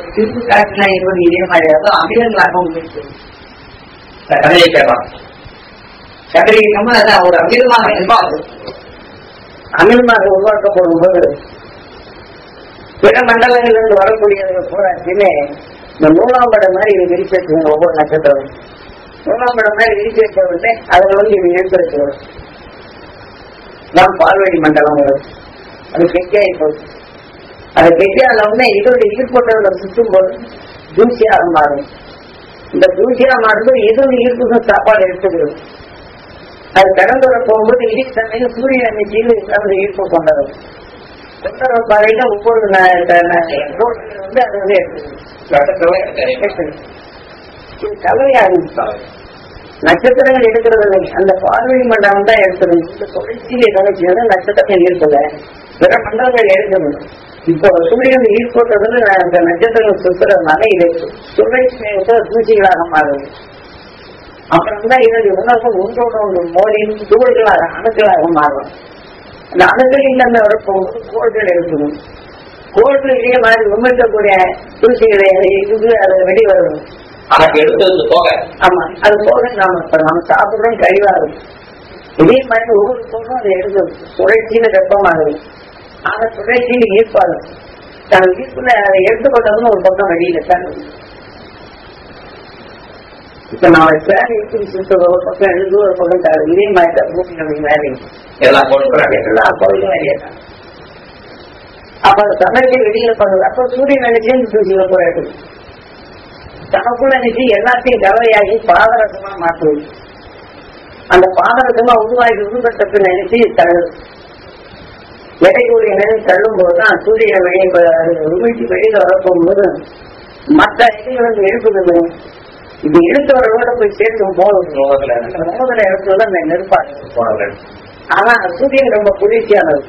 திருப்பு காட்டினா இருபது இதே மாதிரி அதான் அமிலங்களாக உங்களுக்கு இந்த கதையை கேட்பான் கதிரிக்கமா அதான் ஒரு அமிலமாக இருப்பாது அமிலமாக உருவாக்கப்படும் போது பிற மண்டலங்களிலிருந்து வரக்கூடியவங்க பூராச்சுமே இந்த நூலாம் படம் மாதிரி இது விரிச்சிருக்குங்க ஒவ்வொரு நட்சத்திரம் நூலாம் படம் மாதிரி விரிச்சு வைக்க உடனே அதுல வந்து இது எடுத்து வரும் தான் பால்வழி மண்டலம் வரும் அது கெட்டியாகி போகுது அது கெட்டியான உடனே இதோட ஈர்ப்பட்டதுல சுற்றும் போது தூசியாக மாறும் இந்த தூசியா மாறும்போது இதோட ஈர்ப்புக்கு சாப்பாடு எடுத்துக்கிறது அது கடந்து வர போகும்போது இடி தன்மையில் சூரியன் அன்னைக்கு அந்த ஈர்ப்பு கொண்டது கொண்டவர பாறையில ஒவ்வொரு ந- த- ந- கோள்கள் வந்து அது வந்து எடுத்துக்கிறது. எடுத்துக்கிறது. இது கலவையாகும் நட்சத்திரங்கள் எடுக்கிறது இல்லை. அந்த பார்வை மண்டலம் தான் எடுக்கிறது இந்த தொடர்ச்சியை கவனிச்சது நட்சத்திரங்கள் ஈர்க்கல பிற மண்டலங்கள் எடுக்கணும் இப்போ சூரியன் ஈர்ப்போட்டதுல அந்த நட்சத்திரங்கள் சுத்துறதுனால இது சுழற்சி தூசிகளாக மாறுது அப்புறம் தான் இதனுடைய உணர்வு ஒன்றோட ஒன்று மோதி தூள்களாக அணுக்களாக மாறும் அந்த அணுக்கள் இல்லாம வரப்போகும்போது கோள்கள் இருக்கணும் கோள்கள் இதே மாதிரி உமிழ்த்தக்கூடிய தூசிகளை இது அதை வெளிவரும் அதற்கு எடுத்தது போக ஆமா அது போக நாம இப்ப நம்ம சாப்பிடுறோம் கழிவாகும் இதே மாதிரி ஒவ்வொரு பொருளும் அதை எடுக்கும் சுழற்சியில வெப்பமாகுது ஆனா சுழற்சியில ஈர்ப்பாகும் தன் ஈர்ப்புல அதை எடுத்துக்கொண்டதுன்னு ஒரு பக்கம் வெளியில தான் இப்ப நாம பேர் ஈர்ப்பு சுத்தம் ஒரு பக்கம் எழுது ஒரு பக்கம் தரு. இதே மாதிரி தான் பூமியினுடைய வேலை எல்லா பொருட்களும் எல்லா பொருளும் வெளியே தான் அப்ப அந்த சமையலை வெளியில பண்ணுது அப்ப சூரியன் நினைச்சு இந்த தூசியில போய் எடுக்குது தனக்குள்ள நினைச்சு எல்லாத்தையும் கவலையாகி பாதரசமா மாற்றுவது அந்த பாதரசமா உருவாகி உருவட்டத்தை நினைச்சு தள்ளுது எடைக்கூடிய நினைவு தள்ளும் போதுதான் சூரியனை வெளியே உமிழ்ச்சி வெளியில வரப்போகும்போது மற்ற இடைகளுக்கு எழுப்புது இது எடுத்து வரவோட போய் சேர்க்கும் போதும் நோகத்துல மோதல இடத்துல அந்த நெருப்பாடு போனவர்கள் ஆனா சூரியன் ரொம்ப குளிர்ச்சியானது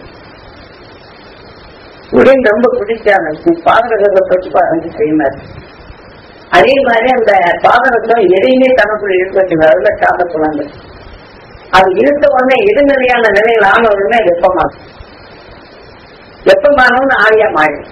சூரியன் ரொம்ப குளிர்ச்சியானது பாதரசத்தை பற்றி பாருங்க செய்யினார் அதே மாதிரி அந்த பாதரசம் எதையுமே தனக்குள்ள இருக்கிறது அதுல காணப்படுவாங்க அது இருந்த உடனே இடைநிலையான நிலையில் ஆன உடனே வெப்பமாகும் வெப்பமானவன்னு ஆவியா மாறும்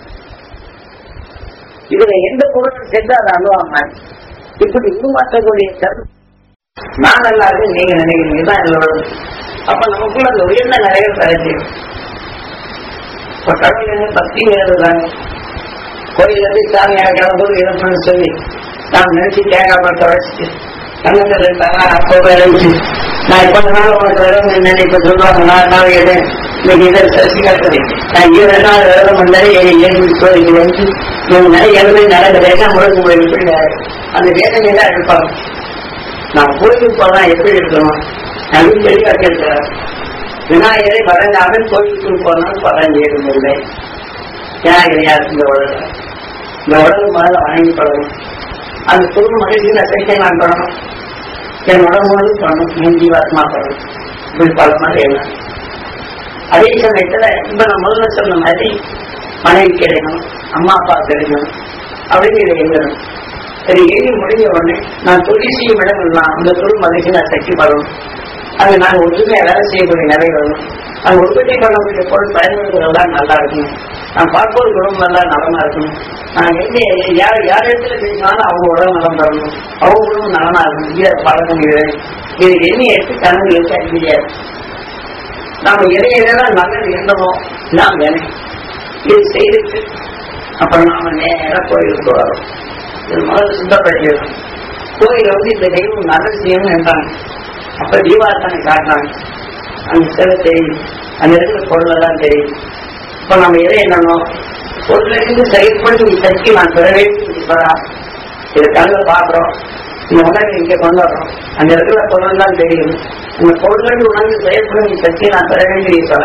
இதுல எந்த பொருளும் சேர்ந்து அது அணுவா மாறும் இப்படி உருமாற்றக்கூடிய தருணம் நான் நல்லா இருக்கு நீங்க நினைக்கிறீங்க தான் இதுல வரும். அப்ப நமக்குள்ள அந்த உயர்ந்த நிறைய பயிற்சி இப்ப கடவுள் என்ன பக்தி எழுதுறாங்க கோயில இருந்து சாமி கிளம்போது இறப்புன்னு சொல்லி நான் நினைச்சு தேங்காய் பழத்தை வச்சுட்டு கண்ணத்தில் இருந்தாங்க அப்போ எழுச்சி நான் இப்ப நாள் உனக்கு விரதம் என்னன்னு இப்ப சொல்லுவாங்க நான் நாள் எடு இன்னைக்கு இதை சசிகாசரி நான் இருபது நாள் விரதம் பண்ணாலே ஏழு சோதிக்கு வந்து இவங்க நிறைய எழுதி நடக்குது என்ன முழுக்க போய் அந்த வேதனை தான் எடுப்பாங்க நான் கோயிலுக்கு போனா எப்படி இருக்கணும் அப்படின்னு சொல்லி கேட்கிறார் விநாயகரை வழங்காமல் கோயிலுக்கு போனால் பலன் ஏதுமில்லை விநாயகர் யார் இந்த உலகம் இந்த உலகம் முதல்ல வணங்கி பழகும் அந்த குடும்ப மகிழ்ச்சி அசைக்கை நான் பண்ணணும் என் உடம்போடு பண்ணணும் என் ஜீவாத்மா பண்ணணும் இப்படி பல மாதிரி என்ன அதே சமயத்துல இப்ப நான் முதல்ல சொன்ன மாதிரி மனைவி கிடைக்கணும் அம்மா அப்பா கிடைக்கணும் அப்படின்னு இதை எழுதணும் சரி எழுதி முடிஞ்ச உடனே நான் தொழில் செய்யும் இடம் எல்லாம் அந்த தொழில் மகிழ்ச்சி நான் சக்தி பண்ணணும் அது நான் ஒற்றுமையா வேலை செய்யக்கூடிய நிலை வரணும் அது உற்பத்தி பண்ணக்கூடிய பொருள் பயன்படுத்துறதெல்லாம் நல்லா இருக்கணும் நான் பார்ப்போர் குடும்பம் எல்லாம் நலமா இருக்கணும் நான் எங்க யார் யார் இடத்துல பேசினாலும் அவங்க உடல் நலம் தரணும் அவங்க குடும்பம் நலமா இருக்கணும் இதை பழக்கம் இது இது என்ன எடுத்து கணக்கு எடுத்து முடியாது நாம எதை எதெல்லாம் நல்லது எண்ணமோ நாம் வேலை இது செய்துட்டு அப்புறம் நாம நேரா கோயிலுக்கு வரோம் இது முதல்ல சுத்தப்படுத்திடணும் கோயில வந்து இந்த தெய்வம் நல்லது செய்யணும்னு நினைப்பாங்க அப்ப தீபாவளி காட்டுறாங்க அந்த சிலை தெரியும் அந்த இடத்துல பொருள் எல்லாம் தெரியும் இப்ப நம்ம எதை என்னணும் பொருள் இருந்து செயல்படுத்தி சக்தி நான் பெற வேண்டும் சொல்றா இது கண்ணில் பாக்குறோம் இந்த உணர்வு இங்க கொண்டு வரோம் அந்த இடத்துல பொருள் எல்லாம் தெரியும் இந்த பொருள்கள் உணர்ந்து செயல்படும் சக்தி நான் பெற வேண்டிய சொல்ல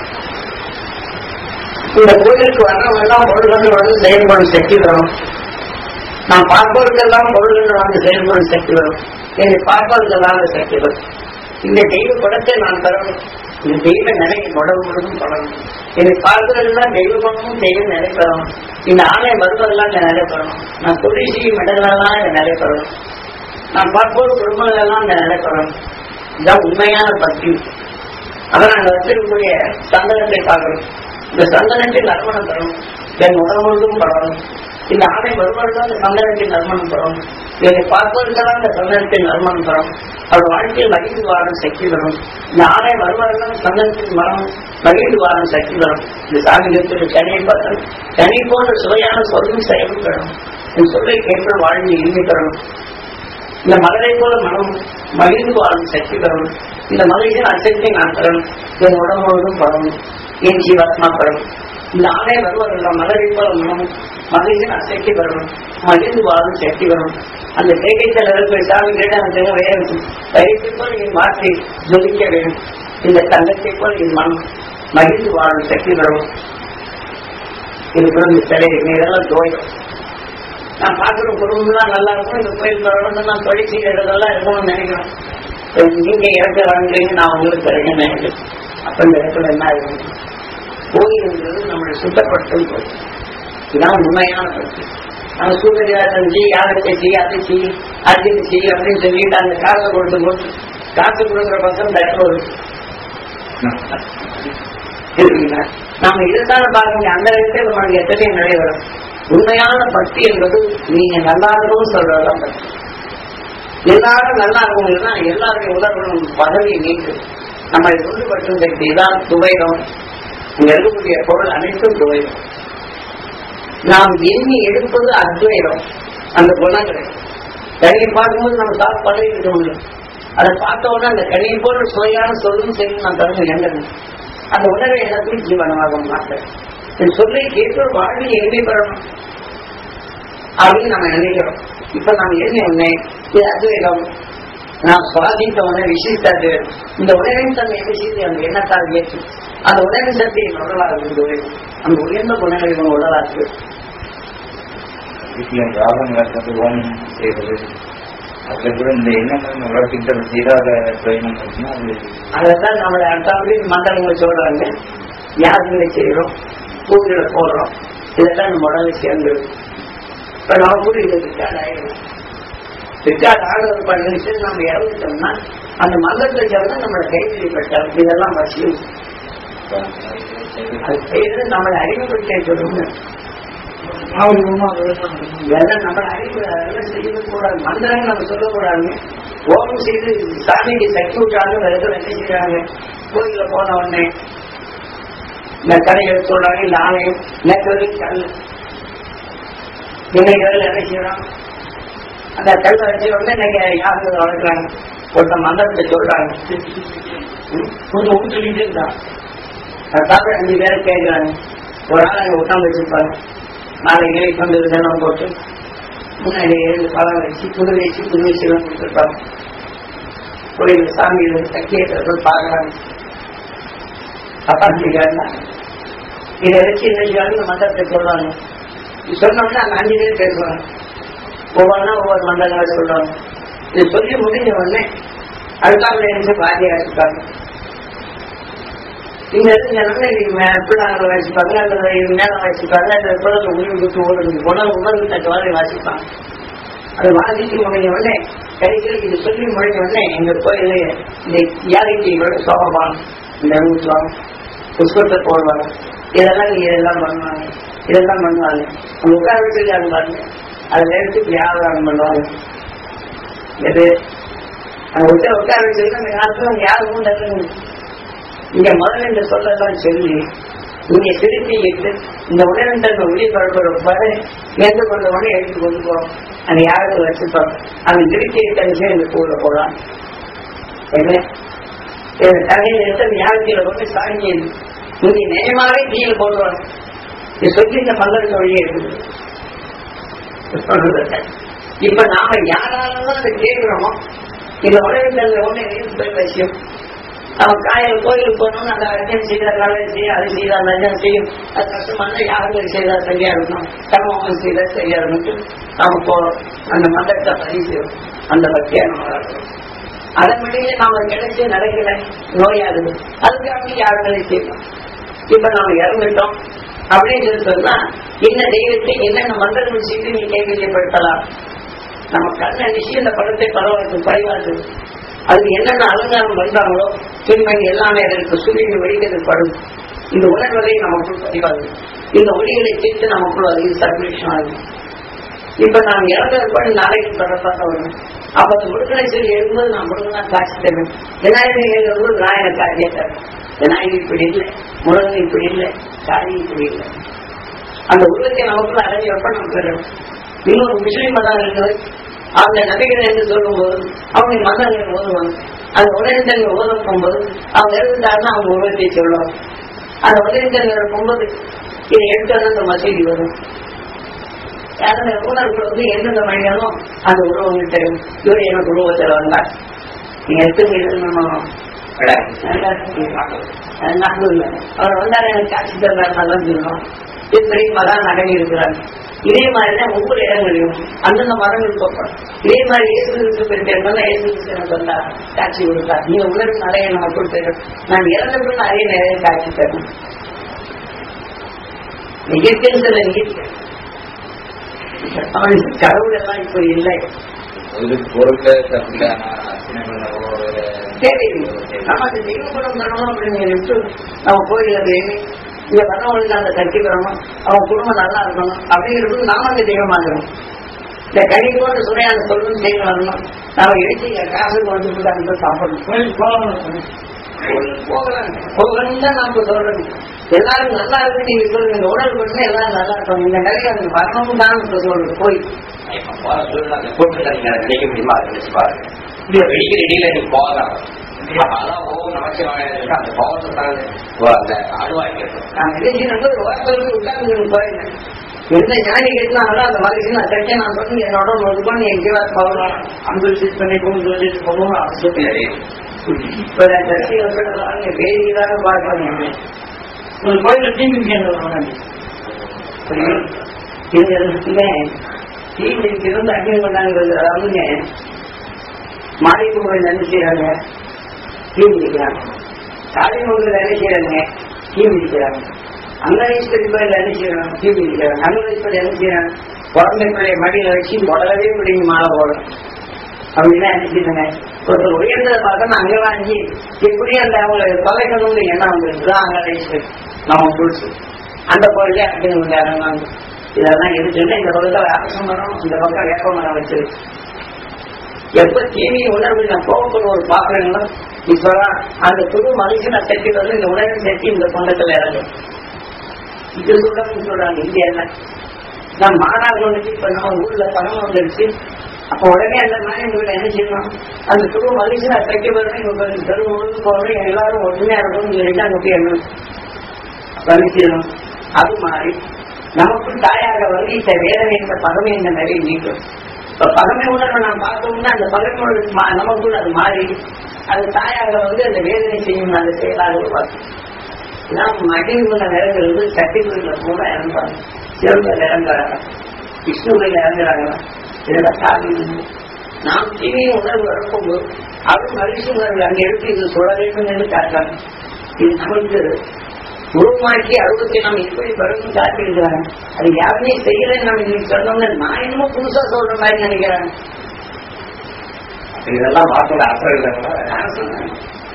இந்த கோயிலுக்கு வர்றவங்க எல்லாம் பொருள்கள் வந்து செயல்படும் சக்தி வரும் நான் பார்ப்பவர்களெல்லாம் பொருள்கள் வந்து செயல்படும் சக்தி வரும் என்னை பார்ப்பவர்களெல்லாம் அந்த சக்தி வரும் இந்த தெய்வ படத்தை நான் தரணும் இந்த தெய்வ நிலை உடம்பு முழுவதும் படணும் என்னை பார்ப்பதெல்லாம் தெய்வ குணமும் தெய்வ நிலை பெறணும் இந்த ஆணை வருவதெல்லாம் இந்த நிலை பெறணும் நான் தொழில் செய்யும் இடங்களெல்லாம் இந்த நிலை பெறணும் நான் பார்ப்போர் குடும்பங்கள் எல்லாம் இந்த நிலை பெறணும் இதுதான் உண்மையான பக்தி அதை நாங்கள் வச்சிருக்கக்கூடிய சந்தனத்தை பார்க்கணும் இந்த சந்தனத்தில் நறுமணம் தரணும் என் உடல் முழுவதும் பரவணும் இந்த ஆணை வருவார்கள் அந்த சந்தனத்தின் நறுமணம் பெறும் இதை பார்ப்பதற்கெல்லாம் அந்த சந்தனத்தின் நறுமணம் பெறும் அவர் வாழ்க்கையில் மகிழ்ந்து வாழும் சக்தி வரும் இந்த ஆணை வருவார்கள் சந்தனத்தின் மரம் மகிழ்ந்து வாழும் சக்தி வரும் இந்த சாமியத்தில் கனியை பார்த்தல் கனி போன்ற சுவையான சொல்லும் செயலும் பெறும் இந்த சொல்லை கேட்டு வாழ்ந்து இனிமை பெறணும் இந்த மலரை போல மனம் மகிழ்ந்து வாழும் சக்தி பெறணும் இந்த மகிழ்ச்சியின் அச்சத்தை நான் பெறணும் என் உடம்பு முழுவதும் பரவும் என் ஜீவாத்மா பெறணும் இந்த ஆணை வருவதெல்லாம் மலரை போல மனம் மகிழ்ச்சியின் அசைக்கு பெறணும் மகிழ்ந்து வாழும் சக்தி வரும் அந்த தேகைத்தில் இருக்கிற சாமி கேட்டாங்க வேறு தயத்தை போல் நீ மாற்றி ஜொலிக்க வேண்டும் இந்த தங்கத்தை போல் என் மனம் மகிழ்ந்து வாழும் சக்தி பெறணும் இது பிறந்த சிலை இதெல்லாம் தோயம் நான் பார்க்குற குடும்பம்லாம் நல்லா இருக்கும் இந்த கோயில் வரணும் நான் தொழில் செய்யறதெல்லாம் இருக்கணும்னு நினைக்கிறேன் இப்ப நீங்க இறக்க வாங்குறீங்க நான் உங்களுக்கு தரேன்னு நினைக்கிறேன் அப்ப இந்த இடத்துல என்ன ஆகும் கோயில்ன்றது நம்மளை சுத்தப்படுத்தும் கோயில் இதுதான் உண்மையான கருத்து நம்ம சூரியன் செய் யாகத்தை செய் அதை செய் அர்ஜினை செய் அப்படின்னு சொல்லிட்டு அந்த காசை கொடுத்து போட்டு காசு கொடுக்குற பக்கம் தட்டு வரும் சரிங்களா நாம இதுதானே பார்க்க அந்த இடத்துல நம்மளுக்கு எத்தனையோ நடைபெறும் உண்மையான பக்தி என்பது நீங்க நல்லா இருக்கணும் சொல்றதுதான் பக்தி எல்லாரும் நல்லா இருக்கணும்னா எல்லாருடைய உணர்வுகளும் பதவியை நீக்கு நம்ம ஒன்றுபட்டும் சக்தி தான் துவைரம் இங்க இருக்கக்கூடிய பொருள் அனைத்தும் துவைரம் நாம் எண்ணி எடுப்பது அத்வைரம் அந்த குணங்களை கனியை பார்க்கும்போது நம்ம சாப்பிட்டு பழகிட்டு முடியும் அதை பார்த்த உடனே அந்த கனியை போல சுவையான சொல்லும் சரி நான் தரணும் எண்ணணும் அந்த உணர்வை எல்லாத்தையும் ஜீவனமாக மாட்டேன் இந்த சொல்லை கேட்டு வாழ்வில் எளிமை பெறணும் அப்படின்னு நம்ம நினைக்கிறோம் இப்ப நாம் என்ன உடனே இது அத்வைதம் நாம் சுவாசித்த உடனே விசிஷ்டாது இந்த உணவின் தன்மை விஷயத்தை அந்த எண்ணத்தால் ஏற்று அந்த உணவின் சக்தி என் உடலாக இருந்தது அந்த உயர்ந்த குணங்கள் இவன் உடலாக்கு வீட்டில் யாகம் நடக்கிறது ஹோமம் செய்வது அதுல கூட இந்த எண்ணங்கள் வளர்த்துக்கிட்ட சீராக பிரயோஜனம் இருக்குன்னா அது அதைத்தான் நம்மளை அடுத்தாண்டு மண்டலங்கள் சொல்றாங்க யாருங்களை செய்யறோம் பூஜைகளை போடுறோம் இதெல்லாம் நம்ம உடலை சேர்ந்து இப்ப நம்ம கூட இது ரிச்சார்ட் ஆயிடும் ரிச்சார்ட் ஆகிறது பண்ணிட்டு நம்ம இறந்துட்டோம்னா அந்த மந்தத்தில் சேர்ந்து நம்மளை கைவிடப்பட்டார் இதெல்லாம் வசியம் அது செய்து நம்மளை அறிமுகப்படுத்த சொல்லுங்க இதெல்லாம் நம்ம அறிவு அதெல்லாம் செய்யக்கூடாது மந்திரங்கள் நம்ம சொல்லக்கூடாது ஓம் செய்து சாமிக்கு சக்தி விட்டாங்க வேற என்ன செய்யறாங்க கோயில போன உடனே இந்த கடைகளை சொல்றாங்க இந்த ஆலயம் நெக்கரு கல் நினைகள் என்ன செய்யறோம் அந்த கல்லை வச்சு உடனே நீங்க யாருக்கு வளர்க்குறாங்க ஒருத்த மந்திரத்தை சொல்றாங்க ம், கொஞ்சம் ஊட்டு சொல்லிட்டு இருந்தான் அதுக்காக அஞ்சு பேரை கேட்கிறாங்க ஒரு ஆள் அங்க உட்காந்து வச்சிருப்பாங்க நாளை இலை கொண்டு தினம் போட்டு முன்னாடி எழுந்து பழம் வச்சு புது வச்சு புது வச்சு கொடுத்துருப்பாங்க கோயில் சாமி சக்கியத்தில் பார்க்கறாங்க அப்பா சொல்லிக்கிறாங்க இதை வச்சு என்ன செய்வாங்க மந்திரத்தை சொல்றாங்க இது சொன்னோம்னா அந்த அஞ்சு பேர் பேசுவாங்க ஒவ்வொன்றா ஒவ்வொரு மந்திரங்களை சொல்றாங்க இது சொல்லி முடிஞ்ச உடனே அடுத்தாப்புல இருந்து பாதியா இருக்காங்க இங்க இருந்து பிள்ளைங்களை வாசிப்பாங்க அல்லது மேலம் வாசிப்பாங்க அந்த குழந்தை உயிர் விட்டு ஓடுறது உணவு உணர்வு தக்க மாதிரி வாசிப்பாங்க அது வாசிச்சு முடிஞ்ச உடனே கடைசியில் இது சொல்லி முடிஞ்ச உடனே எங்க கோயில இந்த யாரிட்டியோட சோபம் இந்த ஊற்றுவாங்க புஷ்பத்தை போடுவாங்க இதெல்லாம் நீங்க இதெல்லாம் பண்ணுவாங்க இதெல்லாம் பண்ணுவாங்க அவங்க உட்கார வச்சிருக்காங்க பாருங்க அதுல எடுத்து இப்படி ஆவரணம் பண்ணுவாங்க எது அவங்க உட்கார உட்கார வச்சிருக்காங்க அந்த காலத்துல யாருக்கும் நல்லது இங்க முதல்ல இந்த சொல்லலாம் சொல்லி இங்க திருப்பி இட்டு இந்த உடனே ஒளி பரப்புறப்ப எந்த கொண்ட உடனே எடுத்து கொண்டு போறோம் அந்த யாருக்கு வச்சுப்போம் அவன் திருப்பி இட்டே இந்த பூல போலாம் என்ன இது தண்ணியில் எடுத்து அந்த யாருக்கில கொண்டு சாங்கி இங்க நேயமாவே தீயில போடுவாங்க இது சொல்லி இந்த மந்திரத்தை வழியே இருக்குது இப்ப நாம யாராலும் அதை கேட்கிறோமோ இந்த உலகத்தில் ஒண்ணு போய் விஷயம் அவன் காயல் கோயிலுக்கு போனோம்னு அந்த அர்ஜன் செய்தார் வேலை செய்ய அது செய்தார் லஞ்சம் செய்யும் அது கஷ்டமான யாருக்கு செய்தால் சரியா இருக்கணும் கர்மம் செய்தால் சரியா இருக்கணும் நாம போறோம் அந்த மந்திரத்தை பதிவு செய்வோம் அந்த பக்தியா நம்ம வளர்க்கிறோம் அதன் முடியே நாம கிடைச்சி நடக்கல நோயாகுது அதுக்காக யாருங்களை செய்யணும் இப்ப நாம இறந்துட்டோம் அப்படின்னு சொல்லி சொன்னா என்ன தெய்வத்தை என்னென்ன மந்திரங்கள் செய்து நீ கைவிரியப்படுத்தலாம் நம்ம கண்ண விஷயம் இந்த படத்தை பரவாயில்லை பரிவாது அதுக்கு என்னென்ன அலங்காரம் பண்றாங்களோ திருமணி எல்லாமே அதற்கு சூரியன் வெளிக்கிறது படும் இந்த உணர்வதை நமக்குள் பதிவாகுது இந்த ஒளிகளை சேர்த்து நமக்குள் அது சர்க்குலேஷன் ஆகுது இப்ப நான் இறந்த பண்ணி நாளைக்கு பிறப்பாக வரும் அப்ப அந்த முருகனை சொல்லி எழுதும்போது நான் முருகனா காட்சி தருவேன் விநாயகர் எழுதும்போது நான் எனக்கு காட்சியை தருவேன் விநாயகர் இப்படி இல்லை முருகன் இப்படி இல்லை காளி இப்படி இல்லை அந்த உருவத்தை நமக்குள்ள அடைஞ்சி வைப்ப நம்ம பெறணும் இன்னொரு முஸ்லீம் மதம் இருக்குது அவங்க நபிகள் என்று சொல்லும்போது அவங்க மதங்கள் ஓதுவாங்க அந்த உலகத்தன்மை ஓத போகும்போது அவங்க இருந்தாருன்னா அவங்க உலகத்தை சொல்லுவாங்க அந்த உலகத்தன்மை போகும்போது இதை எடுத்து வந்து அந்த மசீதி வரும் அந்த உணர்வு வந்து எந்தெந்த மனிதனும் அந்த உறவுகள் தெரியும் இவர் எனக்கு உருவத்தில் வந்தார் நீங்க எடுத்து எழுதணும் அவர் வந்தார் எனக்கு காட்சி தந்தார் தான் சொல்லணும் இப்படி மகா நடங்கி இருக்கிறாங்க இதே மாதிரிதான் ஒவ்வொரு இடங்களையும் அந்தந்த மரங்கள் போப்போம் இதே மாதிரி இயேசு பெற்றெல்லாம் இயேசு எனக்கு வந்தா காட்சி கொடுத்தார் நீங்க உணர்வு நிறைய நம்ம கொடுத்துருக்கோம் நான் இறந்தப்படும் நிறைய நிறைய காட்சி தரணும் நிகழ்ச்சின்னு சொல்ல நிகழ்ச்சி அவனுக்கு கடவுள் எல்லாம் இப்ப இல்லை அதுக்கு பொருட்கள் தப்பில்லான சின்னங்களோ தேவையில்லை நமக்கு தெய்வ குணம் தரணும் அப்படின்னு விட்டு நம்ம கோயில போய் இங்க வர்றவங்களுக்கு அந்த சக்தி பெறணும் அவன் குடும்பம் நல்லா இருக்கணும் அப்படிங்கிறது நாம அந்த தெய்வமாகணும் இந்த கணிக்கோடு சுரையான சொல்லணும் செய்யணும் வரணும் நாம எழுச்சி காசு கொண்டு போட்டு அந்த சாப்பிடணும் கோயில் போகணும் போகலாம் போகணும் தான் நாம சொல்றோம் எல்லாரும் நல்லா இருக்கு நீங்க சொல்லுங்க இந்த உடல் பண்ணி எல்லாரும் நல்லா இருக்கும் இந்த நிலையை அவங்க வரணும் தான் இப்ப சொல்றது கோயில் கூட்டத்தில் நீங்க அதை நினைக்க முடியுமா அதை நினைச்சு பாருங்க இப்படி வெடிக்கிற இடையில நீ போகலாம் அதான் ஓம் நமச்சிவாய இருக்கு அந்த கோபத்தை தாங்க அந்த அணுவாக்கி நான் நிகழ்ச்சி ஒரு வார்த்தை உட்கார்ந்து போயிருந்தேன் எந்த ஞானி கேட்டாங்களோ அந்த மகிழ்ச்சி நான் தக்க நான் பண்ணி என்னோட ஒரு பண்ணி என் ஜீவா போகலாம் அன்பு சிட் பண்ணி போகும் சொல்லிட்டு போகும் அவசியம் இப்ப நான் தட்டி வந்து வேதியாக பார்க்கணும் ஒரு கோயில் தீங்கு தீங்கு இருந்து அக்னி பண்ணாங்கிறது அதாவது மாளிகை கோயில் என்ன செய்யறாங்க தீ மிதிக்கிறாங்க காளி கோயில் என்ன செய்யறாங்க தீ மிதிக்கிறாங்க அங்கனேஸ்வரி கோயில் என்ன செய்யறாங்க தீ மிதிக்கிறாங்க அங்கனேஸ்வரி என்ன செய்யறாங்க குழந்தை பிள்ளைய மடியில வச்சு முதலவே பிடிங்க மாலை போடும் அப்படின்னா என்ன செய்யுங்க ஒருத்தர் உயர்ந்ததை பார்த்தா அங்க வாங்கி எப்படி அந்த அவங்க தொலைக்கணும்னு எண்ணம் வந்துருக்கு அங்கனேஸ்வரி நம்ம புதுசு அந்த கோயிலே அப்படின்னு இறங்குவாங்க இதெல்லாம் இருக்குன்னு இந்த பக்கத்துல அரச மரம் இந்த பக்கம் வேப்ப மரம் வச்சிருக்கு எப்ப தீனி உணர்வு நான் கோபப்படும் ஒரு பாக்குறீங்களோ இப்பதான் அந்த புது மனுஷனை செட்டி வந்து இந்த உணர்வு செட்டி இந்த சொந்தத்துல இறங்கும் இது சொல்றாங்க சொல்றாங்க இந்தியால நான் மாணவர்களுக்கு இப்ப நம்ம ஊர்ல பணம் வந்துருச்சு அப்ப உடனே அந்த மாணவர்கள் என்ன செய்யணும் அந்த புது மனுஷனை செட்டி வரணும் தெரு முழுக்க போறோம் எல்லாரும் ஒற்றுமையா இருக்கணும்னு சொல்லிட்டு அங்க போய் எண்ணணும் வலிக்கணும் அது மாறி நமக்கு தாயாக வந்து இந்த வேதனை என்ற பகமை என்ற நிறைய நீக்கும் இப்ப பகமை உணர்வை நாம் பார்த்தோம்னா அந்த பகமை உணர்வு மா- நமக்குள்ள அது மாறி அது தாயாக வந்து அந்த வேதனை செய்யும் அந்த செயலாக உருவாக்கும் நாம் மகிழ்வுள்ள நிறங்கிறது சட்டிக்குள்ள கூட இறந்தாங்க சிவங்கள் இறங்குறாங்க விஷ்ணுவில் இறங்குறாங்க இதுல சாமி உண்டு. நாம் தீவிர உணர்வு இறக்கும்போது அது மகிழ்ச்சி உணர்வு அங்க எடுத்து இது சொல்ல வேண்டும் என்று காட்டாங்க இது நமக்கு உருவாக்கி அறுபத்தி நாம் எப்படி பிறகு காட்டியிருக்கிறாங்க அது யாருமே செய்யலன்னு நம்ம இன்னைக்கு சொன்னோம்னா நான் என்னமோ புதுசா சொல்ற மாதிரி நினைக்கிறேன் இதெல்லாம் பார்க்கல அசல் நான் சொன்னேன்.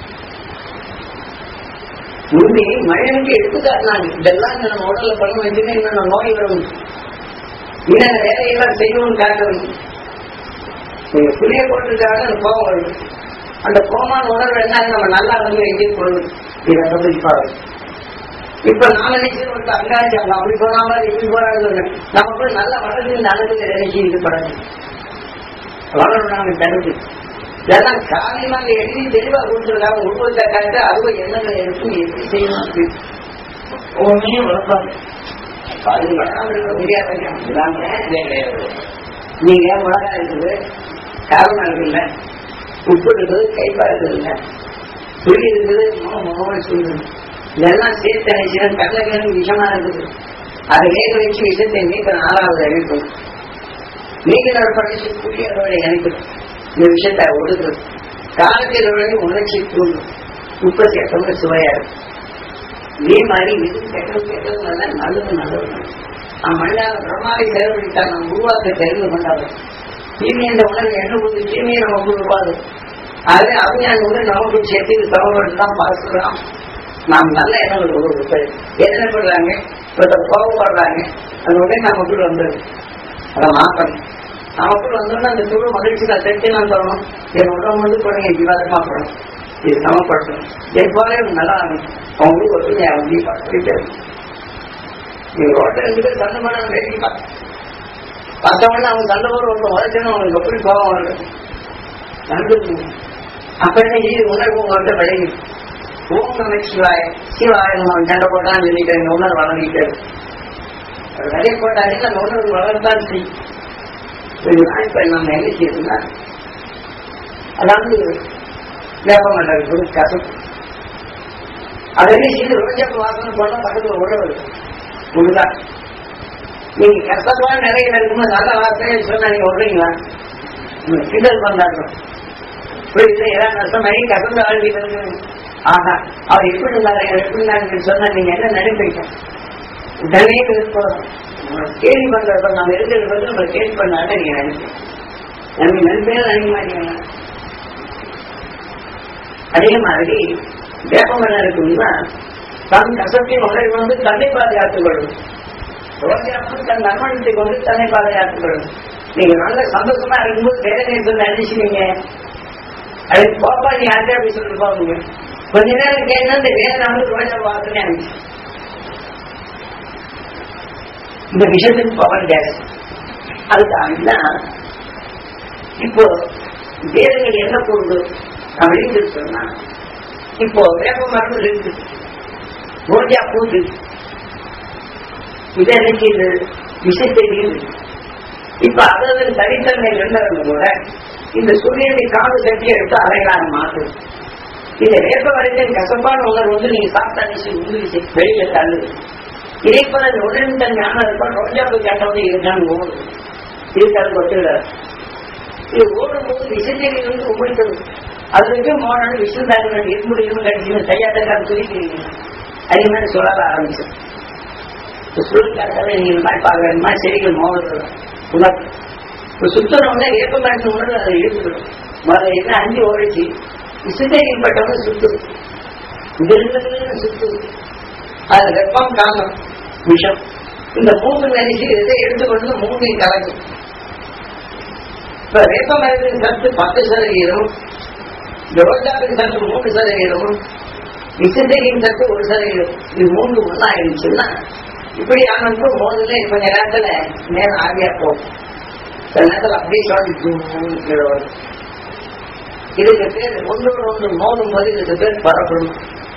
முன்னே மழைக்கு எடுத்துக்காட்டினாங்க இதெல்லாம் நம்ம உடல்ல பணம் வச்சுன்னா இன்னும் நோய் வரும் இன்னும் வேலையெல்லாம் செய்யணும்னு காட்டணும் நீங்க புளிய போட்டுருக்காங்க அந்த கோபம் வரும் அந்த கோமான உணர்வு என்ன நம்ம நல்லா வந்து எங்கேயும் கொள்ளணும் இதை வந்து இப்ப இப்ப நான் நினைக்கிறேன் ஒரு அங்காச்சி அவங்க அப்படி போனாம இப்படி போறாங்க நமக்கு நல்ல வளர்ச்சி நல்லது நினைச்சு இது படாது வளரணும் நாங்க தருது இதெல்லாம் காரியமாக எழுதி தெளிவா கொடுத்துருக்காங்க உருவத்தை காட்டு அறுவை எண்ணங்களை எடுத்து எப்படி செய்யணும் அப்படி ஒவ்வொன்றையும் வளர்ப்பாங்க அது வளராம இருக்க முடியாது இதாங்க. நீங்க மிளகாய் இருக்குது காரணம் இருக்குல்ல உப்பு இருக்குது கைப்பா இருக்குது இல்ல புளி இருக்குது முகம் சொல்லுது இதெல்லாம் சேர்த்து நினைச்சு கடலைக்கிழங்கு விஷமா இருக்குது அதை வேக வச்சு விஷத்தை நீக்க ஆறாவது அழிக்கும் நீங்க படிச்சு புளியோட இணைக்கும் இந்த விஷயத்தை ஒடுக்குறது காலத்தில் உணர்ச்சி தூண்டும் உப்பு சேர்த்தவங்க சுவையா இருக்கும் இதே மாதிரி இது கெட்டது கெட்டது நல்ல நல்லது நல்லது நாம் மனிதன பிரம்மாவை செயல்படுத்தால் நாம் உருவாக்க தெரிந்து கொண்டாலும் தீமை என்ற உணர்வு என்ன போது தீமையை நமக்கு உருவாது ஆகவே அவங்க வந்து நமக்கு சேர்த்து இது சமப்பட்டு தான் பார்க்கலாம் நாம் நல்ல எண்ணங்கள் உருவாக்கு எத்தனைப்படுறாங்க ஒருத்தர் கோபப்படுறாங்க அது உடனே நமக்குள்ள வந்துடும் அதை மாற்றணும் நமக்குள்ள வந்தோம்னா அந்த துரு மகிழ்ச்சிக்கு சக்தியெல்லாம் தரணும் என் உடம்பு வந்து குழந்தைங்க ஜீவாதமா போடணும் இது சமப்படுத்தணும் என் போல நல்லா அவங்களுக்கு ஒத்துமையா வந்து பார்த்துக்கிட்டே நீ ரோட்டில் இருந்து சண்டை பண்ண வேடிக்கை பார்த்து பார்த்தவொடனே அவங்க சண்டை போற ஒருத்தன் உழைச்சணும் அவங்களுக்கு எப்படி கோபம் வருது நடந்து அப்ப என்ன இது உணர்வு உங்கள்கிட்ட விளையுது ஓம் நம சிவாய சிவாய நம்ம சண்டை போட்டான்னு சொல்லிட்டு இந்த உணர்வு வளர்ந்துட்டு நிறைய போட்டாலே அந்த உணர்வு வளர்ந்தான் செய்யும் இதுதான் இப்ப நம்ம என்ன செய்யணும்னா அதாவது வேப்பமண்டல் குரு கசம் அதை என்ன செய்து ரோஜாப்பு வாசனை போனா பக்கத்துல உழவு முழுதான் நீங்க கஷ்டமா நிறைய இருக்கும்போது நல்ல வார்த்தையை சொன்னா நீங்க விடுறீங்களா நீங்க கிண்டல் பண்ணாங்க புரியுது ஏதாவது நஷ்டமாயி கசந்த வாழ்க்கை ஆஹா அவர் எப்படி இருந்தாரு எப்படி இருந்தாருன்னு சொன்னா நீங்க என்ன நினைப்பீங்க உடனே விருப்பம் கேள்வி பண்றப்ப நம்ம இருக்கிறது வந்து நம்ம கேள்வி பண்ணாத நீங்க நினைப்பீங்க நம்ம நன்மையா நினைக்க மாட்டீங்க அதே மாதிரி வேப்பமரம் இருக்குன்னா தன் கசத்தின் உணர்வு வந்து தன்னை பாதுகாத்துக் கொள்ளும் ரோஜாப்பு தன் நன்மணத்தை கொண்டு தன்னை பாதுகாத்துக் கொள்ளும் நீங்க நல்ல சந்தோஷமா இருக்கும்போது வேதனை சொல்லி நினைச்சுனீங்க அதுக்கு போப்பா நீ யார்கிட்ட அப்படி சொல்லிட்டு போவீங்க கொஞ்ச நேரம் கேட்டா இந்த வேதனை வந்து ரோஜா வாசனை அனுப்பிச்சு இந்த விஷயத்துக்கு பவர் கேஸ் அதுக்காக இப்போ வேதங்கள் என்ன பொருள் அப்படின்னு சொன்னா இப்போ வேப்ப மரம் இருக்கு ரோஜா பூ இருக்கு இதை நினைக்கிறது விஷத்தெரியுது இப்ப அதன் தனித்தன்மை இருந்தவங்க கூட இந்த சூரியனை காது தட்டி எடுத்து அரைகளாக மாற்று இந்த வேப்ப வரைக்கும் கசப்பான உணர்வு வந்து நீங்க சாப்பிட்டா நிச்சயம் உங்களுக்கு வெளியில தள்ளுது இதைப்போல இந்த உடல் தன்மையான இருக்கும் ரோஜா பூ கேட்டவங்க இருக்கான்னு ஓடுது இருக்காது ஒத்துக்கிறார் இது ஓடும்போது விஷத்தெரி வந்து உங்களுக்கு அது வரைக்கும் மோனாலும் விஷந்தாங்க இருமுடி இரும்பு கட்டிக்கணும் செய்யாத சொல்லிக்கிறீங்க அதே மாதிரி சொல்ல ஆரம்பிச்சு சூழ்நிலை நீங்க மாதிரி பார்க்கணுமா செடிகள் மோதுறது உணர்வு இப்போ சுத்தணும்னா ஏற்பமாட்டு உணர்வு அதை ஈடுபடும் முதல்ல என்ன அஞ்சு ஓடிச்சு விசுதைப்பட்டவங்க சுத்துது விருதுன்னு சுத்துது அது வெப்பம் காணும் விஷம் இந்த மூன்று நினைச்சு இதை எடுத்துக்கொண்டு மூணையும் கலக்கும் இப்ப வேப்ப மரத்தின் சத்து பத்து சதவீதம் இந்த ரோஜாவின் சத்து மூணு சதவீதம் விசுதையின் சத்து ஒரு சதவீதம் இது மூன்று ஒன்றா இருந்துச்சுன்னா இப்படி ஆனப்போ மோதுல கொஞ்ச நேரத்துல நேரம் ஆவியா போகும் சில நேரத்துல அப்படியே சொல்லி கீழே வரும் இதுக்கு பேர் ஒன்றோடு ஒன்று மோதும் போது இதுக்கு பேர் பரப்பணும்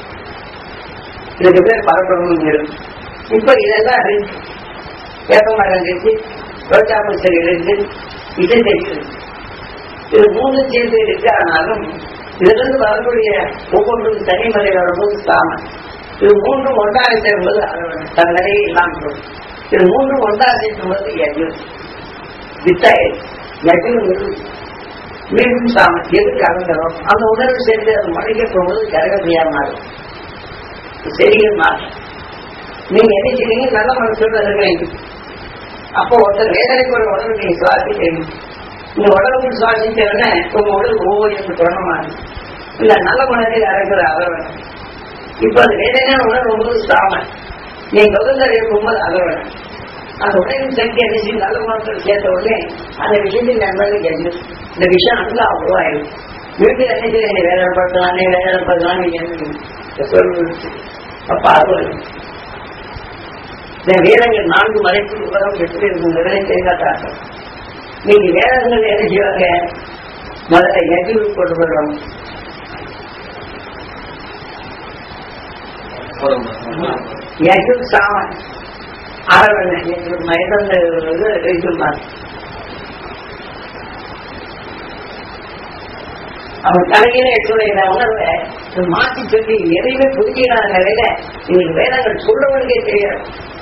இதுக்கு பேர் பரப்பணும் இருக்கு இப்ப இதெல்லாம் இருக்கு வேப்ப மரம் இருக்கு ரோஜாப்பு செடி இருக்கு இது தெரியுது இது மூணு சேர்ந்து இருக்கு ஆனாலும் இதுல இருந்து வரக்கூடிய ஒவ்வொன்றும் தனிமலை வரும்போது சாமன் இது மூன்றும் ஒன்றாக சேரும்போது தன் நிலையை இல்லாமல் போகும் இது மூன்றும் ஒன்றாக சேர்க்கும்போது யஜுர் வித்தாய் யஜுர் மீண்டும் சாமன் எது கலந்துடும் அந்த உணர்வு சேர்ந்து அது மழைக்க போகும்போது கரகத்தையா மாறும் செடிகள் மாறும் நீங்க என்ன செய்றீங்க நல்ல மனசோட இருக்கிறீங்க அப்போ ஒருத்தர் வேதனைக்கு ஒரு உணர்வு நீங்க சுவாசிக்கிறீங்க இந்த உடம்பு சுவாசிக்கிறதுனா உங்க உடல் ஒவ்வொரு தொடரமா இல்ல நல்ல மனதில் அறக்கிற அறவன் இப்ப அது வேதனையான உணர்வு போது சாமன் நீங்க முதல்ல இருக்கும்போது அகவன் அந்த உணவின் சக்தி என்ன செய்யும் நல்ல குணத்தில் சேர்த்த உடனே அந்த விஷயத்தில் நண்பர்கள் கேட்டு இந்த விஷயம் நல்லா உருவாயிடும் வீட்டில் என்ன செய்ய நீ வேதனைப்படுத்தலாம் நீ வேதனைப்படுத்தலாம் நீங்க என்ன சொல்லு அப்ப அறுவல் இந்த வேதங்கள் நான்கு மறைப்பு உலகம் எப்படி இருக்குங்கிறதை தெரியாட்டாங்க நீங்க வேதங்கள் என்ன செய்வாங்க முதல்ல எதிர்வு கொண்டு வருவாங்க யஜுர் சாமன் அரவணை யஜுர் மைதந்த ரிஜுமார் அவன் தலையில எடுத்துடைய உணர்வை மாற்றி சொல்லி எதையுமே புரிஞ்சிடாத நிலையில இன்னைக்கு வேதங்கள் சொல்றவனுக்கே தெரியாது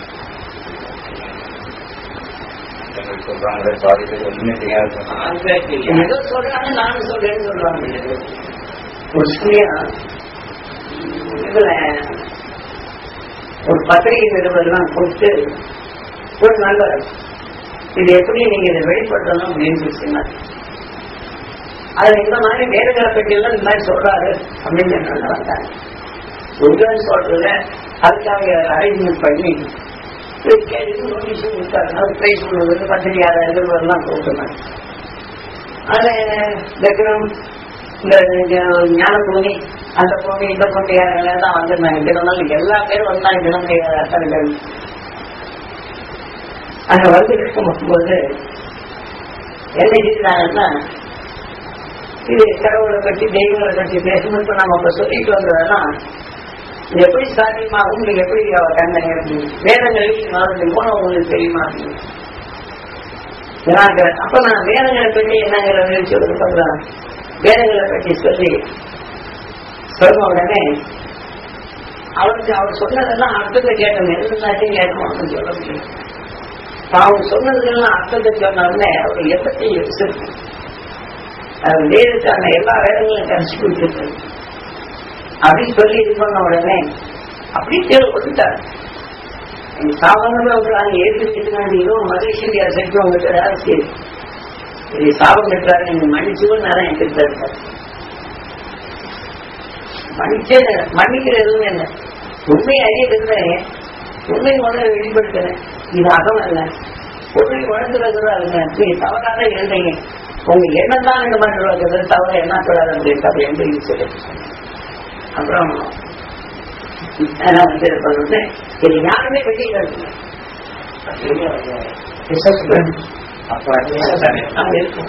சொல்றாங்களே பாதிப்பு ஒண்ணுமே தெரியாது ஏதோ சொல்றாங்க நானும் சொல்றேன்னு சொல்றாங்க ஒரு சூரியன் இதுல ஒரு பத்திரிகை நிருபர்லாம் கொடுத்து ஒரு நண்பர் இது எப்படி நீங்க இதை வெளிப்படுத்தணும் அப்படின்னு சொல்லி அதுல இந்த மாதிரி வேறுகளை பற்றியெல்லாம் இந்த மாதிரி சொல்றாரு அப்படின்னு என்ன வந்தாங்க உங்கள் சொல்றத அதுக்காக அரேஞ்ச்மெண்ட் பண்ணி இது கேட்டு நோட்டீஸும் கொடுத்தாரு அது பிரைஸ் கொடுக்குறது பத்திரிகையாளர்கள் எல்லாம் கொடுத்துருந்தாங்க அதுல விக்ரம் இந்த இந்த ஞான பூமி அந்த பூமி இந்த பூமி தான் வந்திருந்தாங்க தினநாள் எல்லா பேரும் வந்தாங்க தினமுறை அத்தனை பேர் அங்க வந்து இருக்கும்போது என்ன செய்தாங்கன்னா இது கடவுளை பற்றி தெய்வங்களை பற்றி பேசும்போது இப்ப நம்ம இப்ப சொல்லிட்டு வந்ததுன்னா இது எப்படி சாத்தியமாகும் உங்களுக்கு எப்படி கண்ணங்க வேதங்களுக்கு நாலு போன உங்களுக்கு தெரியுமா அப்படின்னு. விநாயகர். அப்ப நான் வேதங்களை பற்றி என்னங்கிற சொல்றது பண்றேன் வேதங்களை பற்றி சொல்லி சொன்ன உடனே அவருக்கு அவர் சொன்னதெல்லாம் அர்த்தத்தை கேட்கணும் எல்லாத்தையும் கேட்கணும்னு சொல்ல முடியும் இப்ப அவர் சொன்னதெல்லாம் அர்த்தத்தை சொன்ன உடனே அவர் எப்படி யோசிச்சு அது வேதத்தான எல்லா வேதங்களையும் கரைச்சி கொடுத்துருக்கு அப்படின்னு சொல்லி இது பண்ண உடனே அப்படி தேர்வு கொடுத்தார் சாதாரணமா அவங்க ஏற்றுக்கிட்டு இதோ மகேஸ்வரி சக்தி உங்ககிட்ட வேலை செய்யுது இது சாபம் பெற்றாரு நீங்க மன்னிச்சுவும் நேரம் என்கிட்ட இருக்காரு மன்னிச்சே மன்னிக்கிற எதுவும் என்ன உண்மை அறியப்படுறேன் உண்மை முதல்ல வெளிப்படுத்துறேன் இது அகம் அல்ல உண்மை உணர்ந்துறதுல நீங்க தவறாக இருந்தீங்க உங்க எண்ணம் தான் இந்த மாதிரி இருக்கிறது தவிர என்ன கூடாது அப்படின்னு அப்படி என்று சொல்லி அப்புறம் நான் வந்து வந்து இது யாருமே வெளியில இருக்கு அப்ப அது அங்க இருக்கும்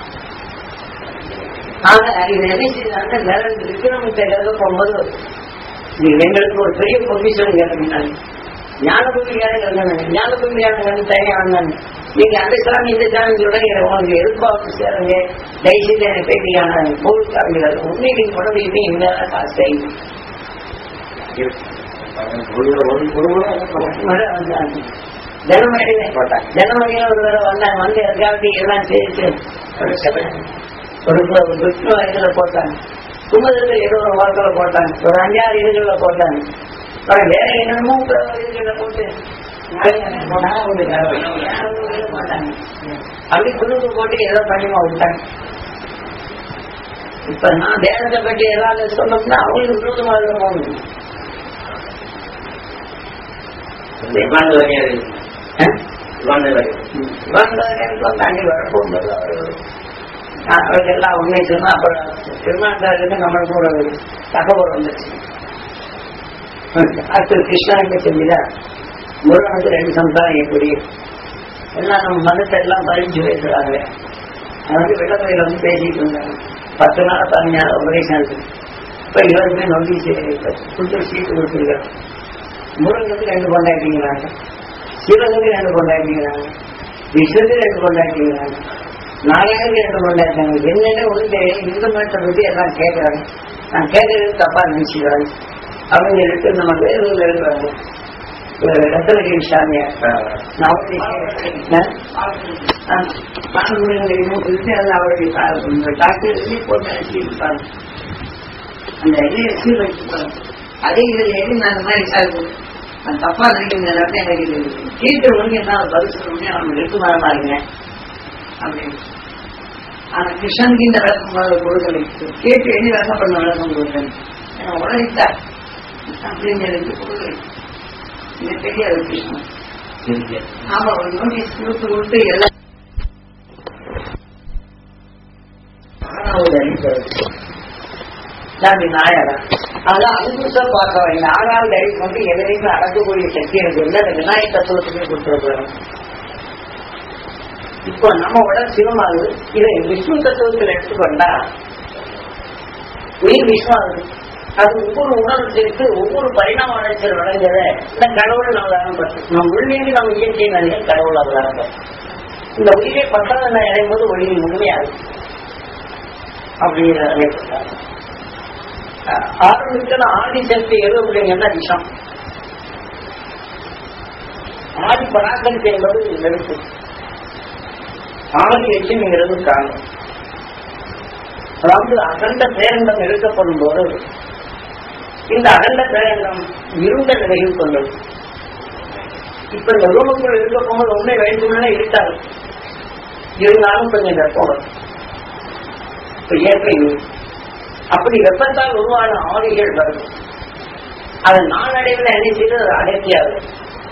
ஆக இது என்ன செய்தாங்க நிலம் விக்ரமத்தை எழுத போகும்போது இது எங்களுக்கு ஒரு பெரிய பொசிஷன் கேட்டாங்க ஞான பூமியான ஞான பூமியான தனியாக நீங்க அந்த சாமி இந்த சாமி சொல்றீங்க உங்களுக்கு எதிர்பார்ப்பு சேருங்க தயவுசெய்து எனக்கு பேட்டியான பொருட்காரங்கள் உண்மை நீங்க உடம்பு இந்த காசு செய்யுங்க ஜனமணியில போட்டாங்க ஜனமணியில ஒரு தடவை வந்தாங்க வந்து எதுக்காவது எல்லாம் சேர்த்து ஒரு ஒரு விஷ்ணு இதுல போட்டாங்க கும்பதுல ஏதோ ஒரு வாரத்துல போட்டாங்க ஒரு அஞ்சாறு இதுகள்ல போட்டாங்க அப்புறம் வேற என்னமோ இதுல போட்டு போட்டாங்க அப்படி குழுக்கு போட்டு ஏதோ பண்ணிமா விட்டாங்க இப்ப நான் தேவத்தை பற்றி ஏதாவது சொன்னோம்னா அவங்களுக்கு விரோதமாக இருக்கணும் தாண்டி வரப்போகும்போது அவருக்கு எல்லாம் உண்மை சொன்னா அப்புறம் திருமணத்தாருக்கு நம்மளுக்கு ஒரு தகவல் வந்துச்சு அடுத்து கிருஷ்ணனுக்கு தெரியுதா முருகனுக்கு ரெண்டு சமுதாயம் எப்படி எல்லாம் நம்ம மதத்தை எல்லாம் பறிஞ்சு பேசுறாங்க அவங்க விளம்பரையில வந்து பேசிட்டு இருந்தாங்க பத்து நாள் பதினஞ்சு உபதேசம் இருக்கு இப்ப இவருமே நோட்டீஸ் கொடுத்து சீட்டு கொடுத்துருக்காங்க முருகனுக்கு ரெண்டு கொண்டாட்டிங்கிறாங்க சிவனுக்கு ரெண்டு கொண்டாட்டிங்கிறாங்க விஷ்ணுக்கு ரெண்டு கொண்டாட்டிங்கிறாங்க நாராயணனுக்கு ரெண்டு கொண்டாட்டாங்க என்னென்ன ஒன்று இந்த மதத்தை பத்தி எல்லாம் கேட்கறாங்க நான் கேட்கறது தப்பா நினைச்சுக்கிறாங்க அவங்க எடுத்து நம்ம வேலூர்ல எழுதுறாங்க ரத்தனகிரி சாமியார் நான் வந்து கேட்டேன். நான் பாலமுருகன் தெரியுமோ அது அவருடைய டாக்டர் எழுதி போட்டு அனுப்பியிருப்பாங்க அந்த இதை எடுத்து வச்சுப்பாங்க அதே இதில் எழுதி நான் அந்த மாதிரி விசாரிப்பேன் நான் தப்பா நினைக்கிற எல்லாத்தையும் எனக்கு கேட்டு ஒழுங்கு என்ன பதில் சொல்லணும்னு அவங்க எடுத்து வரமா இருக்கேன் அப்படின்னு ஆனா கிருஷ்ணனுக்கு இந்த விளக்கம் கொடுக்கலை கேட்டு எழுதி விளக்கம் பண்ண விளக்கம் கொடுக்கலை எனக்கு உழைத்தா அப்படின்னு எனக்கு கொடுக்கலை இது தெரியாது கிருஷ்ணன் ஆமா ஒரு நோட்டீஸ் கொடுத்து கொடுத்து எல்லாம் ஆறாவது அறிவிப்பு நான் நாயரா அதான் அது புதுசா பார்க்க வேண்டாம் ஆறாவது அறிவு வந்து எதிரையுமே அடக்கக்கூடிய சக்தி எனக்கு இல்லை அந்த விநாயக தத்துவத்துக்கு கொடுத்துருக்கிறோம் இப்போ நம்ம உடல் சிவமாகுது இதை விஷ்ணு தத்துவத்தில் எடுத்துக்கொண்டா உயிர் விஸ்வாகுது அது ஒவ்வொரு உணர்வு சேர்த்து ஒவ்வொரு பரிணாம வளர்ச்சியில் வளர்ந்ததை இந்த கடவுள் நம்ம ஆரம்பம் நம்ம உள்நீங்கி நம்ம இயற்கை நிலையில் கடவுள் அவர் ஆரம்பம் இந்த உயிரை பத்தாவது நான் இடையும் போது ஒளி முழுமையாகுது அப்படிங்கிற ஆரம்பிக்கிற ஆதி சக்தி எது அப்படிங்கன்னா விஷம் ஆதி பராசக்தி என்பது நெருப்பு ஆதி லட்சுமிங்கிறது காரணம் அதாவது அகண்ட பேரண்டம் எடுக்கப்படும் போது இந்த அகண்ட பேரண்டம் இருண்ட நிலையில் கொண்டது இப்ப இந்த ரூமுக்குள் இருக்க போகும்போது உண்மை வேண்டும்னா இருக்காது இருந்தாலும் கொஞ்சம் வெப்பம் வரும் இப்ப இயற்கை நீர். அப்படி வெப்பத்தால் உருவான ஆவிகள் வரும் அது நாளடைவில் என்ன செய்து அது அடர்த்தியாகும்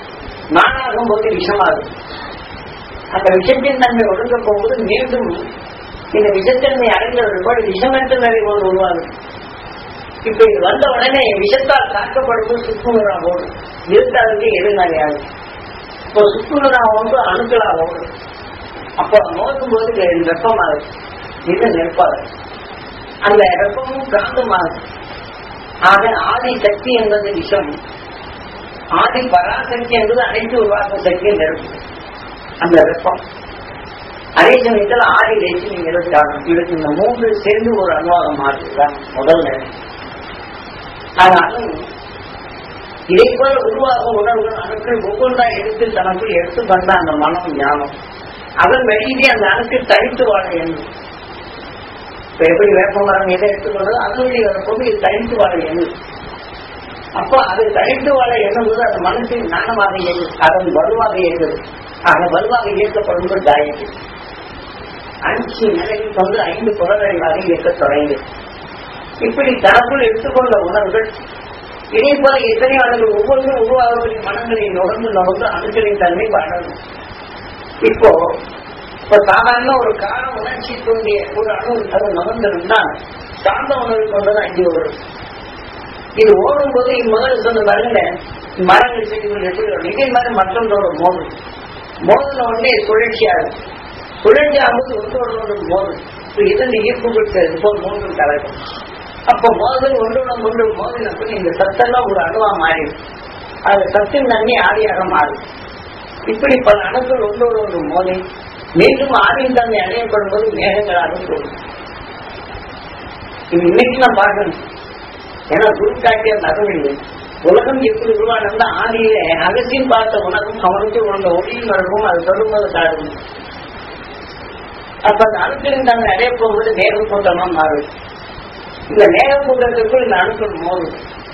நானாகும் போது விஷமாகும் அந்த விஷத்தின் தன்மை ஒழுங்க போகும்போது மீண்டும் இந்த விஷத்தன்மை அடைந்தவர்கள் கூட விஷமற்ற நிலை ஒன்று உருவாகும் இப்ப இது வந்த உடனே விஷத்தால் தாக்கப்படும்போது சுக்குநூறா ஓடும் இருந்தாலுக்கு எதிர்மறையாகும் இப்போ சுக்குநூறா வந்து அணுக்களா ஓடும் அப்போ மோதும் போது வெப்பமாகும் இது நெருப்பாகும் அந்த வெப்பமும் காந்தமாகும் ஆக ஆதி சக்தி என்பது விஷம் ஆதி பராசக்தி என்பது அனைத்து உருவாக்கும் சக்தி நெருப்பு அந்த வெப்பம் அதே சமயத்தில் ஆதி தேசி நீங்க இருக்காங்க இதுக்கு இந்த மூன்று சேர்ந்து ஒரு அனுவாகம் மாற்றுதான் முதல் நிலை ஆனாலும் இதை போல உருவாகும் உணர்வுகள் அணுக்கள் ஒவ்வொன்றா எடுத்து தனக்குள் எடுத்து வந்த அந்த மனம் ஞானம் அதன் வெளியிலே அந்த அணுக்கள் தனித்து வாழ எண்ணும் இப்ப எப்படி வேப்பமரம் எதை எடுத்துக்கொண்டதோ அதன் வழி வரப்போது இது தனித்து வாழ எண்ணும் அப்போ அது தனித்து வாழ எண்ணும்போது அது மனசின் ஞானமாக இயங்குது அதன் வலுவாக இயங்குது ஆக வலுவாக இயக்கப்படும் போது காயத்து அஞ்சு நிலையில் கொண்டு ஐந்து புலன்களாக இயக்கத் தொடங்கியது இப்படி தனக்குள் எடுத்துக்கொண்ட உணர்வுகள் இதே போல எத்தனை ஆண்டுகள் ஒவ்வொன்றும் உருவாகக்கூடிய மனங்களை நுகர்ந்து நுகர்ந்து அணுக்களின் தன்மை வளரும் இப்போ இப்ப சாதாரண ஒரு கார உணர்ச்சி தூண்டிய ஒரு அணு அது நுகர்ந்திருந்தா சார்ந்த உணர்வு கொண்டது அங்கே வரும் இது ஓடும்போது இம்மகள் சொன்ன பாருங்க மரங்கள் செடிகள் எப்படி வரும் இதே மாதிரி மற்றொன்றோட மோதும் மோதின உடனே சுழற்சியாகும் சுழற்சி ஆகும்போது ஒன்றோடு ஒன்று மோதும் இப்ப இரண்டு ஈர்ப்புகள் சேர்ந்து போல் மூன்று கலக்கும் அப்ப மோதல் ஒன்றுடன் ஒன்று மோதினப்ப இந்த சத்தெல்லாம் ஒரு அணுவா மாறிடும் அது சத்தின் தண்ணி ஆடியாக மாறும் இப்படி பல அணுக்கள் ஒன்றோடு ஒன்று மோதி மீண்டும் ஆவியின் தன்மை அடையப்படும் போது மேகங்களாக தோணும் இது இன்னைக்கு நான் பார்க்கணும் ஏன்னா குரு காட்டிய நகவில்லை உலகம் எப்படி உருவானது ஆதியிலே அகசியம் பார்த்த உணர்வும் அவனுக்கு உணர்ந்த ஒளியும் வரவும் அது சொல்லும்போது காடும் அப்ப அந்த அணுக்களின் தன்மை அடைய போகும்போது நேரம் கூட்டமா மாறும் இந்த நேரம் கூட்டத்திற்குள் இந்த அணுக்கள் மோதும்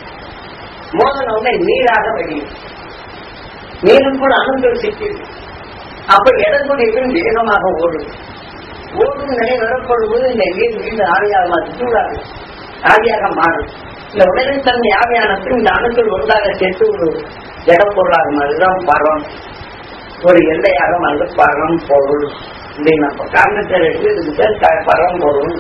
மோதன உடனே நீராக வெளியும் நீரும் கூட அணுக்கள் சிக்கிடும் அப்ப எடக்கூடிய வேகமாக ஓடும் ஓடும் நிலை வரப்படும்போது இந்த நீர் மீண்டும் ஆவியாக மாறி சூடாகும் ஆவியாக மாறும் இந்த உடலின் தன்மை ஆவியானது இந்த அணுக்கள் ஒன்றாக சேர்த்து ஒரு ஜடம் பொருளாகும் அதுதான் பரம் ஒரு எல்லையாக வந்து பரம் பொருள் அப்படின்னு நம்ம காரணத்தை எடுத்து இதுக்கு பேர் க- பரம் பொருள்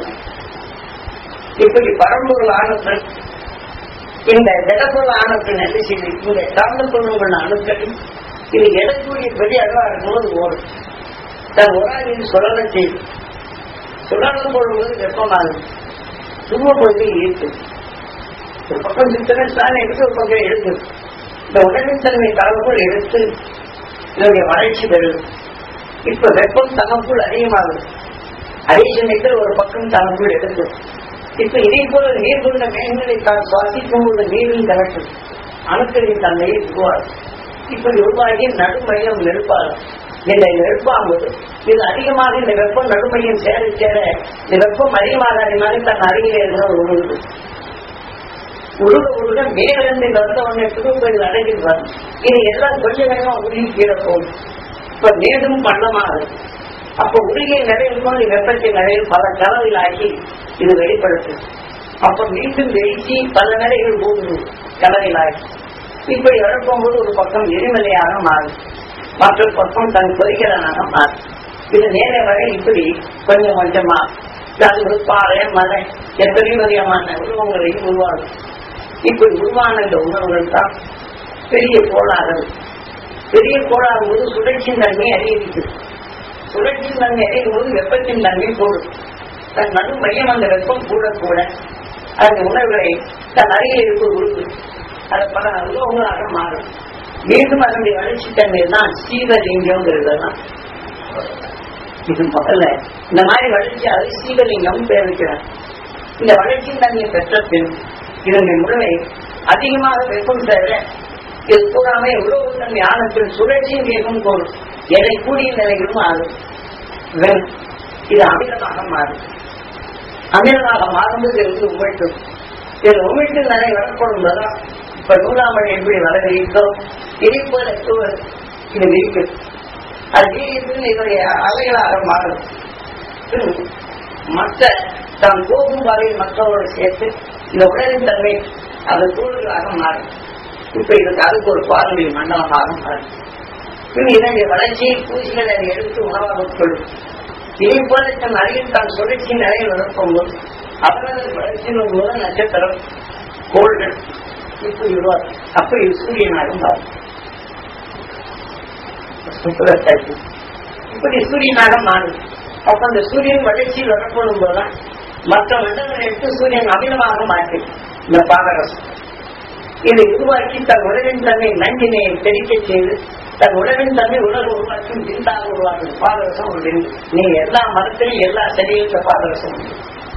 இப்படி பரம்பொருள் ஆனத்தன் இந்த திடப்பொருள் ஆனத்தன் என்ன செய்யுது இந்த சார்ந்த பொருள்கள் அணுக்கள் இது எடக்கூடிய பெரிய அளவா இருக்கும்போது ஓடும் தன் உராஜின் சுழல செய்யும் சுழலும் பொழுது வெப்பமாகுது சும்மா பொழுது ஈர்த்து ஒரு பக்கம் சித்தனை தான் எடுத்து ஒரு பக்கம் எடுத்து இந்த உடலின் தன்மை கலவுக்குள் எடுத்து இதனுடைய வளர்ச்சி பெறுது இப்ப வெப்பம் தனக்குள் அதிகமாகுது அதே சமயத்தில் ஒரு பக்கம் தனக்குள் எடுத்து இப்ப இதே போல நீர் கொண்ட மேகங்களை தான் சுவாசிக்கும் போது நீரில் கலக்கும் அணுக்களின் தன்மையை உருவாகும் இப்படி உருவாகி நடுமையம் நெருப்பாகும் இந்த நெருப்பாகும்போது இது அதிகமாக இந்த வெப்பம் நடுமையம் சேர சேர இந்த வெப்பம் அதிகமாக அதிகமாக தன் அருகிலே இருக்கிற உருகுது உருக உருக மேலிருந்து வந்த உடனே திருப்பதில் அடைஞ்சிட்டு வரும் இது எல்லாம் கொஞ்சம் வேகமா உருகி கீழே போகும் இப்ப மேலும் பள்ளமாகுது அப்ப உருகிய நிலையில் போது வெப்பத்தின் நிலையில் பல கலவையில் ஆகி இது வெளிப்படுத்தும் அப்ப மீண்டும் வெளிச்சி பல நிலைகள் போகுது கலவையில் ஆகி இப்படி இழக்கும்போது ஒரு பக்கம் எரிமலையாக மாறும் மற்றொரு பக்கம் தன் பொறிக்கிறனாக மாறும் இது நேர வரை இப்படி கொஞ்சம் கொஞ்சமா அது ஒரு பாறை மலை எத்தனை விதமான உருவங்களையும் உருவாகும் இப்படி உருவான இந்த உணர்வுகள் தான் பெரிய கோளாறுகள் பெரிய கோளாறு போது சுழற்சியின் தன்மை அதிகரிக்குது சுழற்சியின் தன்மை அதிகம் போது வெப்பத்தின் தன்மை கூடும் தன் நடு மையம் அந்த வெப்பம் கூட கூட அந்த உணர்வுகளை தன் அருகில் இருக்க உருவு அது பல உலகங்களாக மாறும் மீண்டும் அதனுடைய வளர்ச்சி தன்மை தான் சீவலிங்கம்ங்கிறதுதான் இது முதல்ல இந்த மாதிரி வளர்ச்சி அது சீவலிங்கம் பேர் வைக்கிறார் இந்த வளர்ச்சியின் தன்மையை பெற்ற பின் இதனுடைய முழுமை அதிகமாக வெப்பம் தவிர இது கூடாமே உலக தன்மை ஆனத்தில் சுழற்சியின் வேகம் போடும் எதை கூடிய நிலைகளும் ஆகும் வெறும் இது அமிலமாக மாறும் அமிலமாக மாறும்போது இருந்து உமிழ்த்தும் இதில் உமிழ்த்து நிலை வரப்படும் போதுதான் இப்ப நூலாமல் எப்படி வளர்கிறீர்களோ இதே போல சூழல் இது இருக்கு அது நீரிட்டு இதனுடைய அலைகளாக மாறும் பின் மற்ற தான் போகும் வரையில் மற்றவரோடு சேர்த்து இந்த உடலின் தன்மை அது சூழலாக மாறும் இப்ப இதுக்கு அதுக்கு ஒரு பாரம்பரிய மண்டலமாக மாறும் பின் இதனுடைய வளர்ச்சியை பூசிகள் அதை எடுத்து உணவாக உட்கொள்ளும் இதே போல தன் அருகில் தான் சுழற்சி நிறைய நடக்கும்போது அவரது வளர்ச்சியின் மூலம் நட்சத்திரம் கோள்கள் இப்படி உருவாக்கும் அப்படி சூரியனாக மாறும் சுக்கரத்தாச்சு இப்படி சூரியனாக மாறும் அப்ப அந்த சூரியன் வளர்ச்சியில் வரப்படும் போதுதான் மற்ற மண்டலங்களை எடுத்து சூரியன் அமிலமாக மாற்றி இந்த பாதரசம் இதை உருவாக்கி தன் உலகின் தன்மை நஞ்சினை தெளிக்க செய்து தன் உலகின் தன்மை உலக உருவாக்கும் விந்தாக உருவாக்கும் பாதரசம் ஒரு விந்து நீ எல்லா மரத்திலும் எல்லா செடியும் இந்த பாதரசம் உண்டு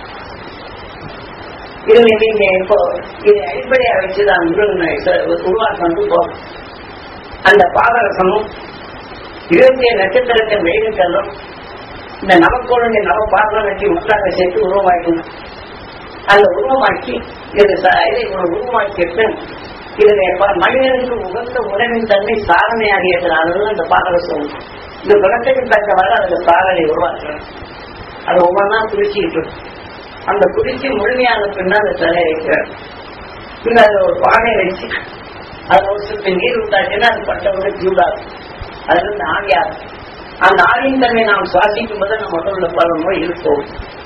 இதுல நீங்க இப்போ இதை அடிப்படையா வச்சுதான் உருவாக்கம் போகும் அந்த பாதரசமும் இருபத்தி நட்சத்திரத்தின் வெளியிட்டலும் இந்த நவக்கோளுடைய நவ பாத்திரம் வச்சு ஒன்றாக சேர்த்து உருவமாக்கணும் அந்த உருவமாக்கி இது ச- இதை ஒரு உருவமாக்கிட்டு இதுல எப்ப மனிதனுக்கு உகந்த உணவின் தன்மை சாதனையாகியதுனால அந்த பாதரசம் உண்டு. இந்த குணத்துக்கு தக்கவாறு அந்த சாதனை உருவாக்கணும் அது ஒவ்வொன்றா குறிச்சிக்கிட்டு இருக்கும். அந்த குறிச்சி முழுமையான பின்னா அந்த சிலையை வைக்கிறார் பின்ன அதுல ஒரு பானை வச்சு அதுல ஒரு சில நீர் விட்டாச்சுன்னா அது பட்டவங்க ஜூடாகும் அதுல இருந்து ஆவியாகும் அந்த ஆவியின் தன்மை நாம் சுவாசிக்கும் போது நம்ம உடம்புல பல நோய் இருக்கும்